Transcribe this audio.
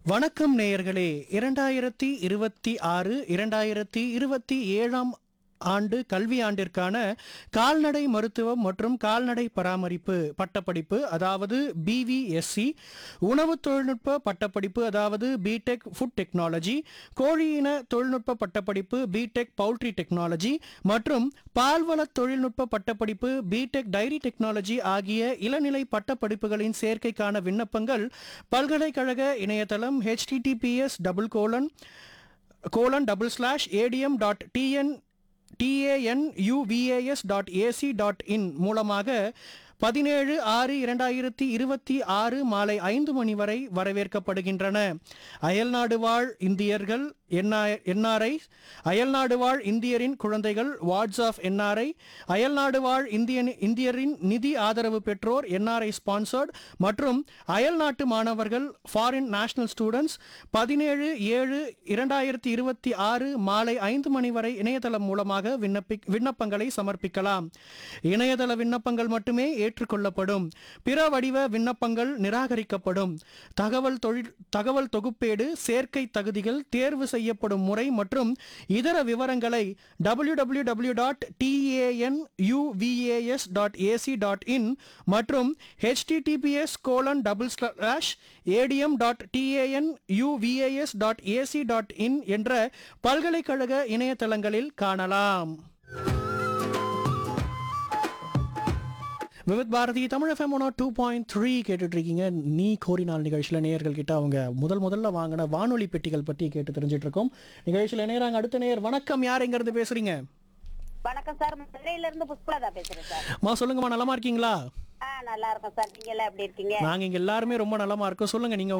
வணக்கம் நேயர்களே இரண்டாயிரத்தி இருபத்தி ஆறு இரண்டாயிரத்தி இருபத்தி ஏழாம் ஆண்டு கல்வி ஆண்டிற்கான கால்நடை மருத்துவம் மற்றும் கால்நடை பராமரிப்பு பட்டப்படிப்பு அதாவது பிவிஎஸ்சி உணவு தொழில்நுட்ப பட்டப்படிப்பு அதாவது பிடெக் ஃபுட் டெக்னாலஜி கோழியின தொழில்நுட்ப பட்டப்படிப்பு பிடெக் பவுல்ட்ரி டெக்னாலஜி மற்றும் பால்வள தொழில்நுட்ப பட்டப்படிப்பு பிடெக் டைரி டெக்னாலஜி ஆகிய இளநிலை பட்டப்படிப்புகளின் சேர்க்கைக்கான விண்ணப்பங்கள் பல்கலைக்கழக இணையதளம் https double colon colon double slash A D M dot TN TANUVAS dot A C dot இன் மூலமாக பதினேழு ஆறு இரண்டாயிரத்தி இருபத்தி ஆறு மாலை ஐந்து மணி வரை வரவேற்கப்படுகின்றன அயல்நாடு வாழ் இந்தியர்கள் என்ஆர்ஐ அயல்நாடு வாழ் இந்தியரின் குழந்தைகள் வார்ட்ஸ் ஆஃப் என்ஆர்ஐ அயல்நாடு வாழ் இந்தியன் இந்தியரின் நிதி ஆதரவு பெற்றோர் என்ஆர்ஐ ஸ்பான்சர்ட் மற்றும் அயல்நாட்டு மாணவர்கள் ஃபாரின் நேஷனல் ஸ்டூடெண்ட்ஸ் பதினேழு ஏழு இரண்டாயிரத்தி இருபத்தி ஆறு மாலை ஐந்து மணி வரை இணையதளம் மூலமாக விண்ணப்பி விண்ணப்பங்களை சமர்ப்பிக்கலாம் இணையதள விண்ணப்பங்கள் மட்டுமே ஏற்றுக்கொள்ளப்படும் பிற வடிவ விண்ணப்பங்கள் நிராகரிக்கப்படும் தகவல் தொழில் தகவல் தொகுப்பேடு சேர்க்கை தகுதிகள் தேர்வு செய்யப்படும் முறை மற்றும் இதர விவரங்களை www.tanuvas.ac.in dot dot A C dot in மற்றும் https colon double slash A D M dot T A N U V A S dot A C dot in என்ற பல்கலைக்கழக இணையதளங்களில் காணலாம் Vividh Bharati Tamil FM one two point three கேட்டுட்டு இருக்கீங்க நீ கோரினால் நிகழ்ச்சியில் நேயர்கள் கிட்ட அவங்க முதல் முதல்ல வாங்கின வானொலி பெட்டிகள் பற்றி கேட்டு தெரிஞ்சிட்டு இருக்கோம் நிகழ்ச்சியில் நேராங்க அடுத்த நேயர் வணக்கம் யார் எங்க இருந்து பேசுறீங்க வணக்கம் சார் மதுரையில இருந்து புஷ்பலதா பேசுறேன் சார் மா சொல்லுங்கம்மா நலமா இருக்கீங்களா ஆ நல்லா இருக்கேன் சார் நீங்க எல்லாம் எப்படி இருக்கீங்க நாங்க இங்க எல்லாருமே ரொம்ப நலமா இருக்கோம் சொல்லுங்க நீங்க